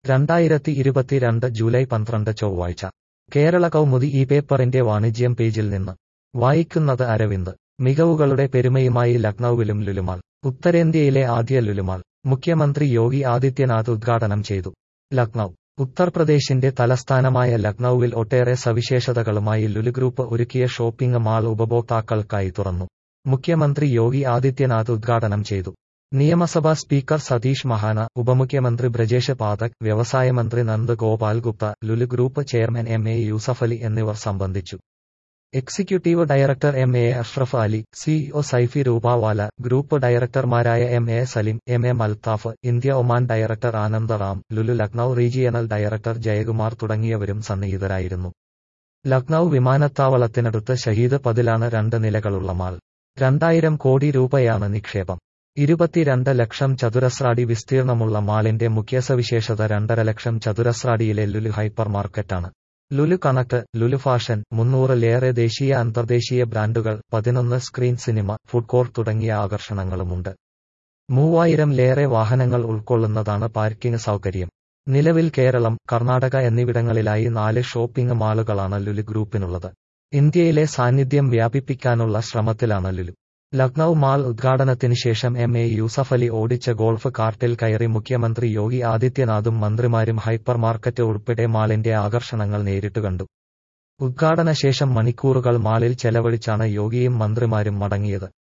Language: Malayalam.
രണ്ടായിരത്തി ഇരുപത്തിരണ്ട് ജൂലൈ പന്ത്രണ്ട് ചൊവ്വാഴ്ച കേരള കൗമുദി ഈ പേപ്പറിന്റെ വാണിജ്യം പേജിൽ നിന്ന് വായിക്കുന്നത് അരവിന്ദ് മികവുകളുടെ പെരുമയുമായി ലക്നൌവിലും ലുലുമാൾ ഉത്തരേന്ത്യയിലെ ആദ്യ ലുലുമാൾ മുഖ്യമന്ത്രി യോഗി ആദിത്യനാഥ് ഉദ്ഘാടനം ചെയ്തു ലക്നൌ ഉത്തർപ്രദേശിന്റെ തലസ്ഥാനമായ ലക്നൌവിൽ ഒട്ടേറെ സവിശേഷതകളുമായി ലുലു ഗ്രൂപ്പ് ഒരുക്കിയ ഷോപ്പിംഗ് മാൾ ഉപഭോക്താക്കൾക്കായി തുറന്നു മുഖ്യമന്ത്രി യോഗി ആദിത്യനാഥ് ഉദ്ഘാടനം ചെയ്തു നിയമസഭാ സ്പീക്കർ സതീഷ് മഹാന ഉപമുഖ്യമന്ത്രി ബ്രജേഷ് പാതക് വ്യവസായ മന്ത്രി Nand Gopal Gupta Lulu group chairman M A Yusuffali എന്നിവർ സംബന്ധിച്ചു executive director M A Ashraf Ali CEO Saifi Rupawala group ഡയറക്ടർമാരായ M A Salim M A Malthaf India Oman director Anand Ram Lulu Lucknow regional director Jayakumar തുടങ്ങിയവരും സന്നിഹിതരായിരുന്നു ലക്നൌ വിമാനത്താവളത്തിനടുത്ത് ഷഹീദ് പതിലാണ് രണ്ട് നിലകളുള്ള മാൾ രണ്ടായിരം കോടി രൂപയാണ് നിക്ഷേപം ഇരുപത്തിരണ്ട് ലക്ഷം ചതുരശ്രാടി വിസ്തീർണമുള്ള മാളിന്റെ മുഖ്യ സവിശേഷത രണ്ടര ലക്ഷം ചതുരശ്രാടിയിലെ ലുലു ഹൈപ്പർ മാർക്കറ്റാണ് ലുലു കണക്ട് ലുലു ഫാഷൻ മുന്നൂറിലേറെ ദേശീയ അന്തർദേശീയ ബ്രാൻഡുകൾ പതിനൊന്ന് സ്ക്രീൻ സിനിമ ഫുഡ് കോർട്ട് തുടങ്ങിയ ആകർഷണങ്ങളുമുണ്ട് മൂവായിരംലേറെ വാഹനങ്ങൾ ഉൾക്കൊള്ളുന്നതാണ് പാർക്കിംഗ് സൗകര്യം നിലവിൽ കേരളം കർണാടക എന്നിവിടങ്ങളിലായി നാല് ഷോപ്പിംഗ് മാളുകളാണ് ലുലു ഗ്രൂപ്പിനുള്ളത് ഇന്ത്യയിലെ സാന്നിധ്യം വ്യാപിപ്പിക്കാനുള്ള ശ്രമത്തിലാണ് ലുലു ലക്നൌ മാൾ ഉദ്ഘാടനത്തിന് ശേഷം എം എ യൂസഫലി ഓടിച്ച ഗോൾഫ് കാർട്ടിൽ കയറി മുഖ്യമന്ത്രി യോഗി ആദിത്യനാഥും മന്ത്രിമാരും ഹൈപ്പർ മാർക്കറ്റ് ഉൾപ്പെടെ മാളിന്റെ ആകർഷണങ്ങൾ നേരിട്ട് കണ്ടു ഉദ്ഘാടന ശേഷം മണിക്കൂറുകൾ മാളിൽ ചെലവഴിച്ചാണ് യോഗിയും മന്ത്രിമാരും മടങ്ങിയത്